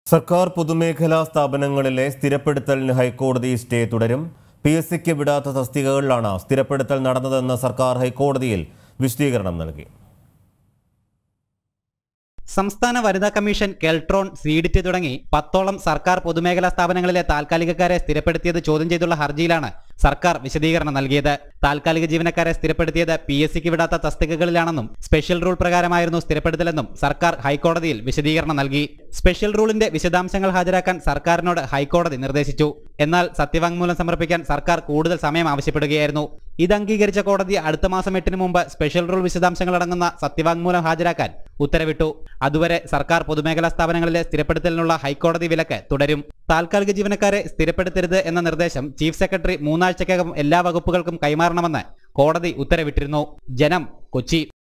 സർക്കാർ പൊതുമേഖലാ സ്ഥാപനങ്ങളിലെ സ്ഥിരപ്പെടുത്തലിന് ഹൈക്കോടതി സ്റ്റേ തുടരും പി എസ് സിക്ക് വിടാത്ത തസ്തികകളിലാണ് സ്ഥിരപ്പെടുത്തൽ നടന്നതെന്ന് സർക്കാർ ഹൈക്കോടതിയിൽ വിശദീകരണം നൽകി സംസ്ഥാന വനിതാ കമ്മീഷൻ കെൽട്രോൺ സീഡിറ്റ് തുടങ്ങി പത്തോളം സർക്കാർ പൊതുമേഖലാ സ്ഥാപനങ്ങളിലെ താൽക്കാലികക്കാരെ സ്ഥിരപ്പെടുത്തിയത് ചോദ്യം ചെയ്തുള്ള ഹർജിയിലാണ് സർക്കാർ വിശദീകരണം നൽകിയത് താൽക്കാലിക ജീവനക്കാരെ സ്ഥിരപ്പെടുത്തിയത് പി എസ് സിക്ക് വിടാത്ത തസ്തികകളിലാണെന്നും സ്പെഷ്യൽ റൂൾ പ്രകാരമായിരുന്നു സ്ഥിരപ്പെടുത്തലെന്നും സർക്കാർ ഹൈക്കോടതിയിൽ വിശദീകരണം നൽകി സ്പെഷ്യൽ റൂളിന്റെ വിശദാംശങ്ങൾ ഹാജരാക്കാൻ സർക്കാരിനോട് ഹൈക്കോടതി നിർദ്ദേശിച്ചു എന്നാൽ സത്യവാങ്മൂലം സമർപ്പിക്കാൻ സർക്കാർ കൂടുതൽ സമയം ആവശ്യപ്പെടുകയായിരുന്നു ഇത് അംഗീകരിച്ച കോടതി അടുത്ത മാസം എട്ടിന് മുമ്പ് സ്പെഷ്യൽ റൂൾ വിശദാംശങ്ങൾ അടങ്ങുന്ന സത്യവാങ്മൂലം ഹാജരാക്കാൻ ഉത്തരവിട്ടു അതുവരെ സർക്കാർ പൊതുമേഖലാ സ്ഥാപനങ്ങളിലെ സ്ഥിരപ്പെടുത്തലിനുള്ള ഹൈക്കോടതി വിലക്ക് തുടരും താൽക്കാലിക ജീവനക്കാരെ സ്ഥിരപ്പെടുത്തരുത് എന്ന നിർദ്ദേശം ചീഫ് സെക്രട്ടറി മൂന്നാഴ്ചക്കകം എല്ലാ വകുപ്പുകൾക്കും കൈമാറണമെന്ന് കോടതി ഉത്തരവിട്ടിരുന്നു ജനം കൊച്ചി